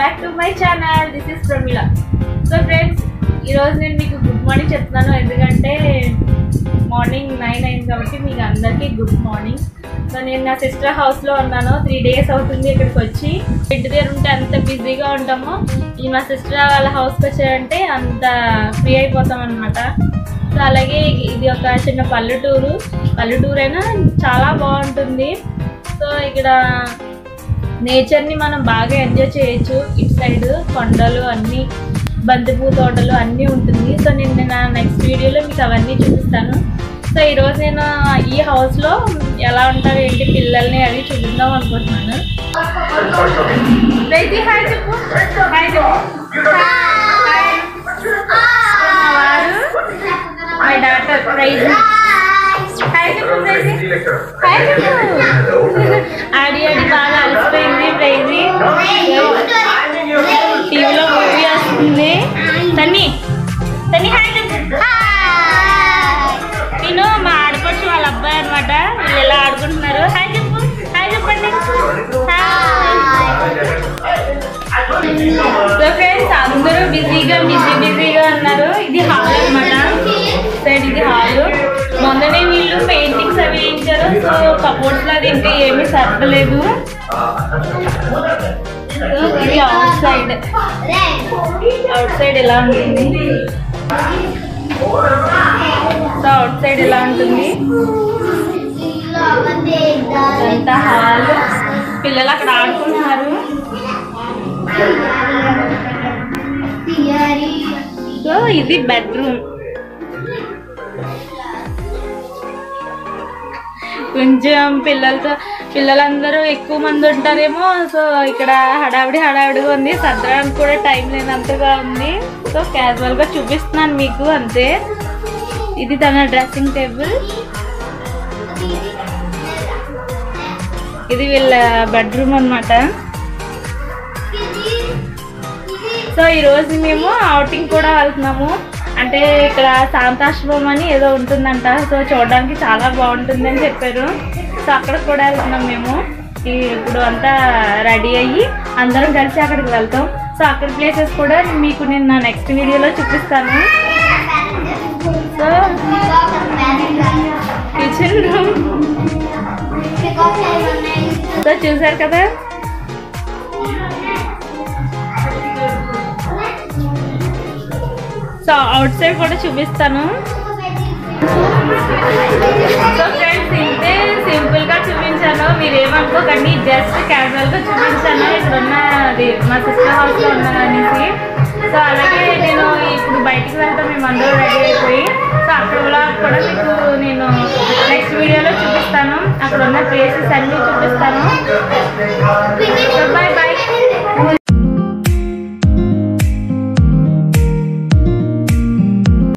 back to my channel this is Pramila so friends ఈరోజు నేను మీకు గుడ్ మార్నింగ్ చెప్తున్నాను ఎందుకంటే మార్నింగ్ నైన్ అయింది కాబట్టి మీకు అందరికీ గుడ్ మార్నింగ్ సో నేను నా సిస్టర్ హౌస్లో ఉన్నాను త్రీ డేస్ అవుతుంది ఇక్కడికి వచ్చి ఇంటి దగ్గర ఉంటే అంత బిజీగా ఉంటాము ఈ మా సిస్టర్ వాళ్ళ హౌస్కి వచ్చారంటే అంత ఫ్రీ అయిపోతాం అనమాట సో అలాగే ఇది ఒక చిన్న పల్లెటూరు పల్లెటూరు అయినా చాలా బాగుంటుంది సో ఇక్కడ నేచర్ని మనం బాగా ఎంజాయ్ చేయొచ్చు ఇటు సైడ్ కొండలు అన్నీ బంతిపూ తోటలు అన్నీ ఉంటుంది సో నేను నా నెక్స్ట్ వీడియోలో మీకు అవన్నీ చూపిస్తాను సో ఈరోజు నేను ఈ హౌస్లో ఎలా ఉంటారు ఏంటి పిల్లల్ని అవి చూపిద్దాం అనుకుంటున్నాను ప్రైజీ హాయ్ చెప్పు హాయ్ చెప్పు హాయ్ మా వారు మై డాటర్ ప్రైజీ హాయ్ చెప్పు ప్రైజీ హాయ్ చెప్పు ఆడి ఆడి బాగా అలసిపోయింది ప్రైజీ టీవీలో మూవీ వస్తుంది తన్ని తన్ని హాయ్ చెప్పు నేను మా ఆడపడుచు వాళ్ళ అబ్బాయి అనమాట వీళ్ళు ఇలా ఆడుకుంటున్నారు హాయ్ చెప్పు హాయ్ చెప్పండి సో ఫ్రెండ్స్ అందరూ బిజీగా బిజీ బిజీగా ఉన్నారు ఇది హాల్ అనమాట సైడ్ ఇది హాల్ మొన్ననే వీళ్ళు పెయింటింగ్స్ అవి వేయించారు సో కబోర్డ్స్ లో అది ఇంకా ఏమీ సర్దలేదు సో ఇది అవుట్ సైడ్ అవుట్ సైడ్ ఎలా ఉంటుంది సో అవుట్ సైడ్ ఎలా ఉంటుంది ఇదంతా హాల్ పిల్లలు అక్కడ ఆడుకుంటున్నారు సో ఇది బెడ్రూమ్ కొంచెం పిల్లలతో పిల్లలందరూ ఎక్కువ మంది ఉంటారేమో సో ఇక్కడ హడావిడి హడావిడిగా ఉంది సర్దడానికి కూడా టైం లేనంతగా ఉంది సో క్యాజువల్గా చూపిస్తున్నాను మీకు అంతే ఇది తన డ్రెస్సింగ్ టేబుల్ ఇది వీళ్ళ బెడ్రూమ్ అన్నమాట సో ఈరోజు మేము అవుటింగ్ కూడా వెళ్తున్నాము అంటే ఇక్కడ శాంతాశ్రమం అని ఏదో ఉంటుందంట సో చూడడానికి చాలా బాగుంటుంది అని చెప్పారు సో అక్కడ కూడా వెళ్తున్నాం మేము ఈ- ఇప్పుడు అంతా రెడీ అయ్యి అందరం కలిసి అక్కడికి వెళ్తాం సో అక్కడ ప్లేసెస్ కూడా మీకు నేను నా నెక్స్ట్ వీడియోలో చూపిస్తాను సో కిచెన్ రూమ్ సో చూసారు కదా సో అవుట్ సైడ్ కూడా చూపిస్తాను సో ఫ్రెండ్స్ ఇంతే సింపుల్ గా చూపించాను మీరు ఏమనుకోకండి జస్ట్ క్యాజువల్ గా చూపించాను ఇక్కడ ఉన్న అది మా సిస్టర్ హౌస్ లో ఉన్నాను అనేసి సో అలాగే నేను ఇప్పుడు బయటికి వెళ్తాం మేము అందరూ రెడీ అయిపోయి సో అక్కడ వ్లాగ్ కూడా మీకు నేను నెక్స్ట్ వీడియోలో చూపిస్తాను అక్కడ ఉన్న ప్లేసెస్ అన్నీ చూపిస్తాను సో బాయ్ బాయ్